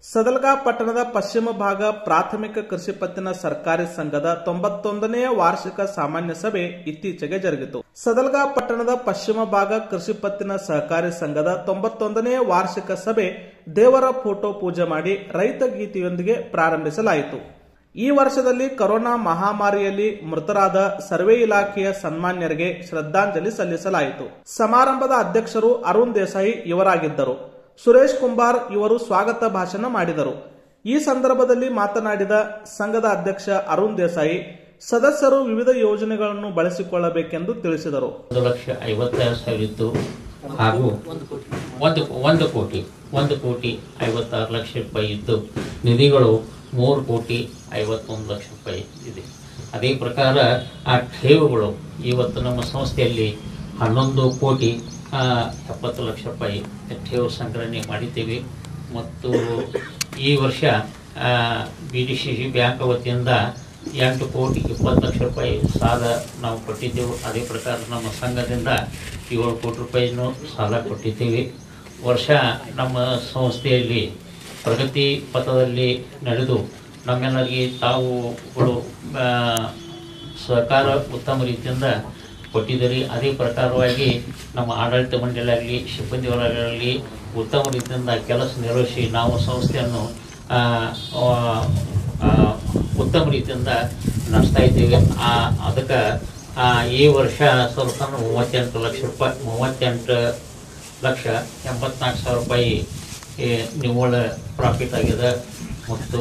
ಸದಲ್ಗಾ ಪಟ್ಟಣದ ಪಶ್ಚಿಮ ಭಾಗ ಪ್ರಾಥಮಿಕ ಕೃಷಿ ಪತ್ತಿನ ಸರ್ಕಾರಿ ಸಂಘದ ತೊಂಬತ್ತೊಂದನೆಯ ವಾರ್ಷಿಕ ಸಾಮಾನ್ಯ ಸಭೆ ಇತ್ತೀಚೆಗೆ ಜರುಗಿತು ಸದಲ್ಗಾ ಪಟ್ಟಣದ ಪಶ್ಚಿಮ ಭಾಗ ಕೃಷಿ ಪತ್ತಿನ ಸಹಕಾರಿ ಸಂಘದ ತೊಂಬತ್ತೊಂದನೆಯ ವಾರ್ಷಿಕ ಸಭೆ ದೇವರ ಫೋಟೋ ಪೂಜೆ ಮಾಡಿ ರೈತ ಗೀತೆಯೊಂದಿಗೆ ಪ್ರಾರಂಭಿಸಲಾಯಿತು ಈ ವರ್ಷದಲ್ಲಿ ಕೊರೋನಾ ಮಹಾಮಾರಿಯಲ್ಲಿ ಮೃತರಾದ ಸರ್ವೆ ಇಲಾಖೆಯ ಸನ್ಮಾನ್ಯರಿಗೆ ಶ್ರದ್ಧಾಂಜಲಿ ಸಲ್ಲಿಸಲಾಯಿತು ಸಮಾರಂಭದ ಅಧ್ಯಕ್ಷರು ಅರುಣ್ ದೇಸಾಯಿ ಇವರಾಗಿದ್ದರು ಸುರೇಶ್ ಕುಂಬಾರ್ ಇವರು ಸ್ವಾಗತ ಭಾಷಣ ಮಾಡಿದರು ಈ ಸಂದರ್ಭದಲ್ಲಿ ಮಾತನಾಡಿದ ಸಂಘದ ಅಧ್ಯಕ್ಷ ಅರುಣ್ ದೇಸಾಯಿ ಸದಸ್ಯರು ವಿವಿಧ ಯೋಜನೆಗಳನ್ನು ಬಳಸಿಕೊಳ್ಳಬೇಕೆಂದು ತಿಳಿಸಿದರು ಒಂದು ಲಕ್ಷ ಐವತ್ತಾರು ಸಾವಿರ ಇತ್ತು ಹಾಗೂ ಒಂದು ಒಂದು ಕೋಟಿ ಒಂದು ಕೋಟಿ ಐವತ್ತಾರು ಲಕ್ಷ ರೂಪಾಯಿ ಇದ್ದು ನಿಧಿಗಳು ಮೂರು ಕೋಟಿ ಐವತ್ತೊಂದು ಲಕ್ಷ ರೂಪಾಯಿ ಇದೆ ಅದೇ ಪ್ರಕಾರ ಆ ಠೇವುಗಳು ಇವತ್ತು ನಮ್ಮ ಸಂಸ್ಥೆಯಲ್ಲಿ ಹನ್ನೊಂದು ಕೋಟಿ ಆ, ಎಪ್ಪತ್ತು ಲಕ್ಷ ರೂಪಾಯಿ ಠೇವು ಸಂಗ್ರಹಣೆ ಮಾಡಿದ್ದೇವೆ ಮತ್ತು ಈ ವರ್ಷ B D C C bank ವತಿಯಿಂದ ಎಂಟು ಕೋಟಿ ಇಪ್ಪತ್ತು ಲಕ್ಷ ರೂಪಾಯಿ ಸಾಲ ನಾವು ಕೊಟ್ಟಿದ್ದೆವು ಅದೇ ಪ್ರಕಾರ ನಮ್ಮ ಸಂಘದಿಂದ ಏಳು ಕೋಟಿ ರೂಪಾಯಿನೂ ಸಾಲ ಕೊಟ್ಟಿದ್ದೇವೆ ವರ್ಷ ನಮ್ಮ ಸಂಸ್ಥೆಯಲ್ಲಿ ಪ್ರಗತಿ ಪಥದಲ್ಲಿ ನಡೆದು ನಮ್ಮೆಲ್ಲರಿಗೆ ತಾವುಗಳು ಆ, ಸಹಕಾರ ಉತ್ತಮ ರೀತಿಯಿಂದ ಕೊಟ್ಟಿದ್ದೀರಿ ಅದೇ ಪ್ರಕಾರವಾಗಿ ನಮ್ಮ ಆಡಳಿತ ಮಂಡಳಿ ಆಗಲಿ ಸಿಬ್ಬಂದಿ ವರ್ಗಗಳಲ್ಲಿ ಉತ್ತಮ ರೀತಿಯಿಂದ ಕೆಲಸ ನಿರ್ವಹಿಸಿ ನಾವು ಸಂಸ್ಥೆಯನ್ನು ಆ, ಆ, ಆ, ಉತ್ತಮ ರೀತಿಯಿಂದ ನಡೆಸ್ತಾ ಇದ್ದೇವೆ ಆ ಅದಕ್ಕೆ ಈ ವರ್ಷ ಸ್ವಲ್ಪ ಮೂವತ್ತೆಂಟು ಲಕ್ಷ ರೂಪಾಯಿ ಮೂವತ್ತೆಂಟು ಲಕ್ಷ ಎಂಬತ್ನಾಲ್ಕು ಸಾವಿರ ರೂಪಾಯಿ ಈ ನಿವ್ವಳ ಪ್ರಾಫಿಟ್ ಆಗಿದೆ ಮತ್ತು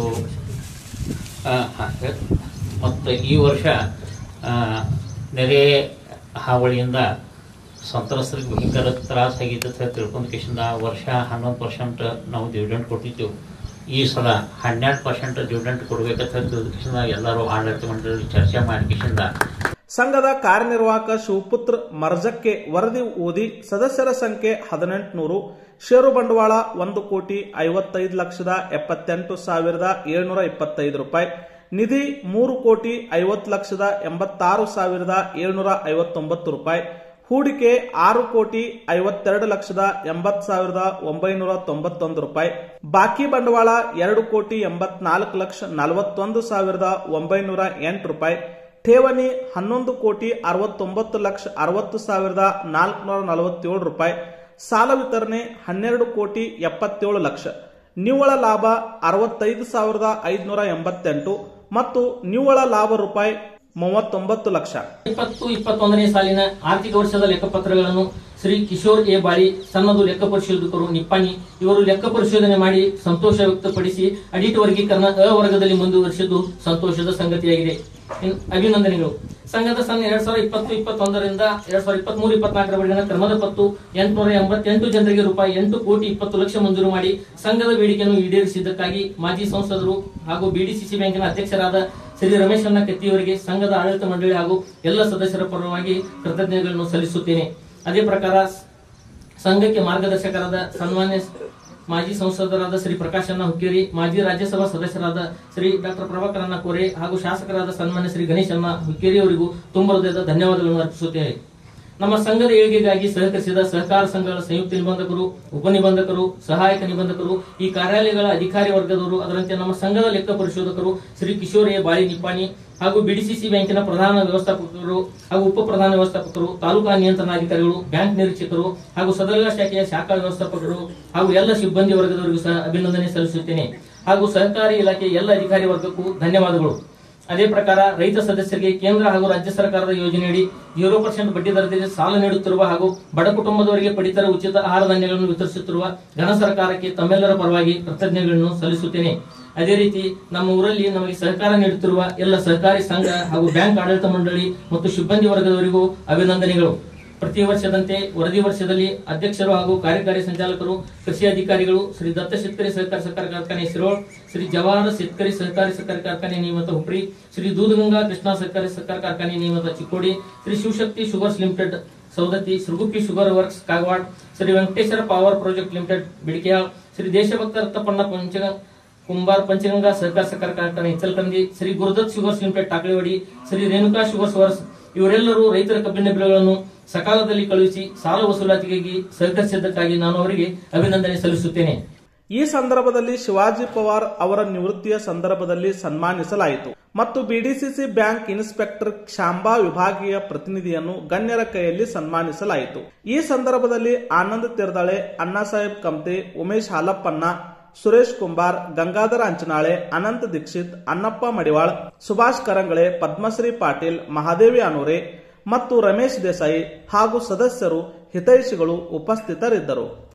ಆ, ಹಾಗೆ. ಮತ್ತು ಈ ವರ್ಷ ಆ, ನೆರೆ ಹಾವಳಿಯಿಂದ ಸಂತ್ರಸ್ತರಿಗೆ ಭಯಂಕರ ತ್ರಾಸ ಆಗೈತೆ ಅಂತ ತಿಳ್ಕೊಂಡು ಕಿಶಿಂದ ಆ ವರ್ಷ ಹನ್ನೊಂದು ಪರ್ಸೆಂಟ್ ನಾವು ಡಿವಿಡೆಂಟ್ ಕೊಟ್ಟಿದ್ದೆವು ಈ ಸಲ ಹನ್ನೆರಡು ಪರ್ಸೆಂಟ್ ಡಿವಿಡೆಂಟ್ ಕೊಡ್ಬೇಕಂತ ಕಿಶಿಂದ ಎಲ್ಲರೂ ಆಡಳಿತ ಮಂಡಳಿ ಚರ್ಚೆ ಮಾಡಿ ಕಿಶಿಂದ ಸಂಘದ ಕಾರ್ಯನಿರ್ವಾಹಕ ಶಿವಪುತ್ರ ಮರ್ಜಕ್ಕೆ ವರದಿ ಓದಿ ಸದಸ್ಯರ ಸಂಖ್ಯೆ ಹದಿನೆಂಟುನೂರು ಷೇರು ಬಂಡವಾಳ ಒಂದು ಕೋಟಿ ಐವತ್ತೈದು ಲಕ್ಷದ ಎಪ್ಪತ್ತೆಂಟು ಸಾವಿರದ ಏಳ್ನೂರ ಇಪ್ಪತ್ತೈದು ರೂಪಾಯಿ ನಿಧಿ ಮೂರು ಕೋಟಿ ಐವತ್ತು ಲಕ್ಷದ ಎಂಬತ್ತಾರು ಸಾವಿರದ ಏಳ್ನೂರ ಐವತ್ತೊಂಬತ್ತು ರೂಪಾಯಿ ಹೂಡಿಕೆ ಆರು ಕೋಟಿ ಐವತ್ತೆರಡು ಲಕ್ಷದ ಎಂಬತ್ತು ಸಾವಿರದ ಒಂಬೈನೂರ ತೊಂಬತ್ತೊಂದು ರೂಪಾಯಿ ಬಾಕಿ ಬಂಡವಾಳ ಎರಡು ಕೋಟಿ ಎಂಬತ್ನಾಲ್ಕು ಲಕ್ಷ ನಲವತ್ತೊಂದು ಸಾವಿರದ ಒಂಬೈನೂರ ಎಂಟು ರೂಪಾಯಿ ಠೇವಣಿ ಹನ್ನೊಂದು ಕೋಟಿ ಅರವತ್ತೊಂಬತ್ತು ಲಕ್ಷ ಅರವತ್ತು ಸಾವಿರದ ನಾಲ್ಕುನೂರ ನಲವತ್ತೇಳು ರೂಪಾಯಿ ಸಾಲ ವಿತರಣೆ ಹನ್ನೆರಡು ಕೋಟಿ ಎಪ್ಪತ್ತೇಳು ಲಕ್ಷ ನಿವ್ವಳ ಲಾಭ ಅರವತ್ತೈದು ಸಾವಿರದ ಐದುನೂರ ಎಂಬತ್ತೆಂಟು ಮತ್ತು ನಿವ್ವಳ ಲಾಭ ರೂಪಾಯಿ ಮೂವತ್ತೊಂಬತ್ತು ಲಕ್ಷ ಇಪ್ಪತ್ತು ಇಪ್ಪತ್ತೊಂದನೇ ಸಾಲಿನ ಆರ್ಥಿಕ ವರ್ಷದ ಲೆಕ್ಕಪತ್ರಗಳನ್ನು ಶ್ರೀ ಕಿಶೋರ್ ಎ ಬಾಳಿ ಸನ್ನದು ಲೆಕ್ಕ ಪರಿಶೋಧಕರು ನಿಪ್ಪಾಣಿ ಇವರು ಲೆಕ್ಕ ಪರಿಶೋಧನೆ ಮಾಡಿ ಸಂತೋಷ ವ್ಯಕ್ತಪಡಿಸಿ ಅಡಿಟ್ ವರ್ಗೀಕರಣ ಅ ವರ್ಗದಲ್ಲಿ ಮುಂದುವರಿಸಿದ್ದು ಸಂತೋಷದ ಸಂಗತಿಯಾಗಿದೆ ಇನ್- ಅಭಿನಂದನೆಗಳು ಸಂಘದ ಸಣ್ಣ ಎರಡ್ ಸಾವಿರದ ಇಪ್ಪತ್ತು ಇಪ್ಪತ್ತೊಂದರಿಂದ ಎರಡ್ ಸಾವಿರದ ಇಪ್ಪತ್ತ್ ಮೂರು ಇಪ್ಪತ್ನಾಲ್ಕರವರೆಗಿನ ಕ್ರಮದ ಪತ್ತು ಎಂಟುನೂರ ಎಂಬತ್ತೆಂಟು ಜನರಿಗೆ ರೂಪಾಯಿ ಎಂಟು ಕೋಟಿ ಇಪ್ಪತ್ತು ಲಕ್ಷ ಮಂಜೂರು ಮಾಡಿ ಸಂಘದ ಬೇಡಿಕೆಯನ್ನು ಈಡೇರಿಸಿದ್ದಕ್ಕಾಗಿ ಮಾಜಿ ಸಂಸದರು ಹಾಗೂ ಬಿಡಿಸಿಸಿ ಬ್ಯಾಂಕಿನ ಅಧ್ಯಕ್ಷರಾದ ಶ್ರೀ ರಮೇಶಣ್ಣ ಕತ್ತಿಯವರಿಗೆ ಸಂಘದ ಆಡಳಿತ ಮಂಡಳಿ ಹಾಗೂ ಎಲ್ಲ ಸದಸ್ಯರ ಪರವಾಗಿ ಕೃತಜ್ಞತೆಗಳನ್ನು ಸಲ್ಲಿಸುತ್ತೇನೆ ಅದೇ ಪ್ರಕಾರ ಸಂಘಕ್ಕೆ ಮಾರ್ಗದರ್ಶಕರಾದ ಸನ್ಮಾನ್ಯ ಮಾಜಿ ಸಂಸದರಾದ ಶ್ರೀ ಪ್ರಕಾಶಣ್ಣ ಹುಕ್ಕೇರಿ ಮಾಜಿ ರಾಜ್ಯಸಭಾ ಸದಸ್ಯರಾದ ಶ್ರೀ ಡಾಕ್ಟರ್ ಪ್ರಭಾಕರಣ್ಣ ಕೋರೆ ಹಾಗೂ ಶಾಸಕರಾದ ಸನ್ಮಾನ್ಯ ಶ್ರೀ ಗಣೇಶಣ್ಣ ಹುಕ್ಕೇರಿ ಅವರಿಗೂ ತುಂಬ ಹೃದಯದ ಧನ್ಯವಾದಗಳನ್ನು ಅರ್ಪಿಸುತ್ತೇನೆ ನಮ್ಮ ಸಂಘದ ಏಳಿಗೆಗಾಗಿ ಸಹಕರಿಸಿದ ಸಹಕಾರ ಸಂಘಗಳ ಸಂಯುಕ್ತ ನಿಬಂಧಕರು ಉಪನಿಬಂಧಕರು ಸಹಾಯಕ ನಿಬಂಧಕರು ಈ ಕಾರ್ಯಾಲಯಗಳ ಅಧಿಕಾರಿ ವರ್ಗದವರು ಅದರಂತೆ ನಮ್ಮ ಸಂಘದ ಲೆಕ್ಕ ಪರಿಶೋಧಕರು ಶ್ರೀ ಕಿಶೋರ್ ಎ ಬಾಳಿ ನಿಪ್ಪಾಣಿ ಹಾಗೂ ಬಿಡಿಸಿಸಿ ಬ್ಯಾಂಕಿನ ಪ್ರಧಾನ ವ್ಯವಸ್ಥಾಪಕರು ಹಾಗೂ ಉಪ ಪ್ರಧಾನ ವ್ಯವಸ್ಥಾಪಕರು ತಾಲೂಕಾ ನಿಯಂತ್ರಣಾಧಿಕಾರಿಗಳು ಬ್ಯಾಂಕ್ ನಿರೀಕ್ಷಕರು ಹಾಗೂ ಸದರ್ಗ ಶಾಖೆಯ ಶಾಖಾ ವ್ಯವಸ್ಥಾಪಕರು ಹಾಗೂ ಎಲ್ಲ ಸಿಬ್ಬಂದಿ ವರ್ಗದವರಿಗೂ ಸಹ ಅಭಿನಂದನೆ ಸಲ್ಲಿಸುತ್ತೇನೆ ಹಾಗೂ ಸಹಕಾರಿ ಇಲಾಖೆಯ ಎಲ್ಲ ಅಧಿಕಾರಿ ವರ್ಗಕ್ಕೂ ಧನ್ಯವಾದಗಳು ಅದೇ ಪ್ರಕಾರ ರೈತ ಸದಸ್ಯರಿಗೆ ಕೇಂದ್ರ ಹಾಗೂ ರಾಜ್ಯ ಸರ್ಕಾರದ ಯೋಜನೆಯಡಿ ಜೀರೋ ಪರ್ಸೆಂಟ್ ಬಡ್ಡಿ ದರದಲ್ಲಿ ಸಾಲ ನೀಡುತ್ತಿರುವ ಹಾಗೂ ಬಡ ಕುಟುಂಬದವರಿಗೆ ಪಡಿತರ ಉಚಿತ ಆಹಾರ ಧಾನ್ಯಗಳನ್ನು ವಿತರಿಸುತ್ತಿರುವ ಘನ ಸರ್ಕಾರಕ್ಕೆ ತಮ್ಮೆಲ್ಲರ ಪರವಾಗಿ ಕೃತಜ್ಞತೆಗಳನ್ನು ಸಲ್ಲಿಸುತ್ತೇನೆ ಅದೇ ರೀತಿ ನಮ್ಮ ಊರಲ್ಲಿ ನಮಗೆ ಸಹಕಾರ ನೀಡುತ್ತಿರುವ ಎಲ್ಲ ಸಹಕಾರಿ ಸಂಘ ಹಾಗೂ ಬ್ಯಾಂಕ್ ಆಡಳಿತ ಮಂಡಳಿ ಮತ್ತು ಸಿಬ್ಬಂದಿ ವರ್ಗದವರಿಗೂ ಅಭಿನಂದನೆಗಳು ಪ್ರತಿ ವರ್ಷದಂತೆ ವರದಿ ವರ್ಷದಲ್ಲಿ ಅಧ್ಯಕ್ಷರು ಹಾಗೂ ಕಾರ್ಯಕಾರಿ ಸಂಚಾಲಕರು ಕೃಷಿ ಅಧಿಕಾರಿಗಳು ಶ್ರೀ ದತ್ತ ಶೆಟ್ಕರಿ ಸಹಕಾರ ಸಹಕಾರ ಕಾರ್ಖಾನೆ ಸಿರೋಳ್ ಶ್ರೀ ಜವಾಹರ ಶೆಟ್ಕರಿ ಸಹಕಾರಿ ಸಹಕಾರ ಕಾರ್ಖಾನೆ ನಿಯಮಿತ ಹುಬ್ರಿ ಶ್ರೀ ದೂಧಗಂಗಾ ಕೃಷ್ಣಾ ಸಹಕಾರಿ ಸಹಕಾರ ಕಾರ್ಖಾನೆ ನಿಯಮಿತ Chikkodi Shri Shivashakti sugars limited Saundatti Surgupi sugar works Kagwad Shri Venkateshwara power project limited Bidikeyal Shri Deshbhakt Ratnappanna ಪಂಚ ಕುಂಬಾರ್ ಪಂಚಗಂಗಾ ಸಹಕಾರ ಸಹಕಾರ ಕಾರ್ಖಾನೆ ಇಚ್ಚಲ್ಕಂದಿ Shri Gurudatt sugars limited Takaliwadi Shri Renuka sugars works ಇವರೆಲ್ಲರೂ ರೈತರ ಕಬ್ಬಿನ ಬೆಳೆಗಳನ್ನು ಸಕಾಲದಲ್ಲಿ ಕಳುಹಿಸಿ ಸಾಲ ವಸೂಲಾತಿಗಾಗಿ ಸಹಕರಿಸಿದ್ದಕ್ಕಾಗಿ ನಾನು ಅವರಿಗೆ ಅಭಿನಂದನೆ ಸಲ್ಲಿಸುತ್ತೇನೆ ಈ ಸಂದರ್ಭದಲ್ಲಿ ಶಿವಾಜಿ ಪವಾರ್ ಅವರ ನಿವೃತ್ತಿಯ ಸಂದರ್ಭದಲ್ಲಿ ಸನ್ಮಾನಿಸಲಾಯಿತು ಮತ್ತು ಬಿಡಿಸಿಸಿ ಬ್ಯಾಂಕ್ ಇನ್ಸ್ಪೆಕ್ಟರ್ ಶಾಂಬಾ ವಿಭಾಗೀಯ ಪ್ರತಿನಿಧಿಯನ್ನು ಗಣ್ಯರ ಕೈಯಲ್ಲಿ ಸನ್ಮಾನಿಸಲಾಯಿತು ಈ ಸಂದರ್ಭದಲ್ಲಿ ಆನಂದ್ ತಿರ್ದಾಳೆ ಅಣ್ಣಾಸಾಹೇಬ್ ಕಮ್ತೆ ಉಮೇಶ್ ಹಾಲಪ್ಪಣ್ಣ ಸುರೇಶ್ ಕುಂಬಾರ್ ಗಂಗಾಧರ ಅಂಚನಾಳೆ ಅನಂತ್ ದೀಕ್ಷಿತ್ ಅನ್ನಪ್ಪ ಮಡಿವಾಳ್ ಸುಭಾಷ್ ಕರಂಗಳೆ ಪದ್ಮಶ್ರೀ ಪಾಟೀಲ್ ಮಹಾದೇವಿ ಅನೂರೆ ಮತ್ತು ರಮೇಶ್ ದೇಸಾಯಿ ಹಾಗೂ ಸದಸ್ಯರು ಹಿತೈಷಿಗಳು ಉಪಸ್ಥಿತರಿದ್ದರು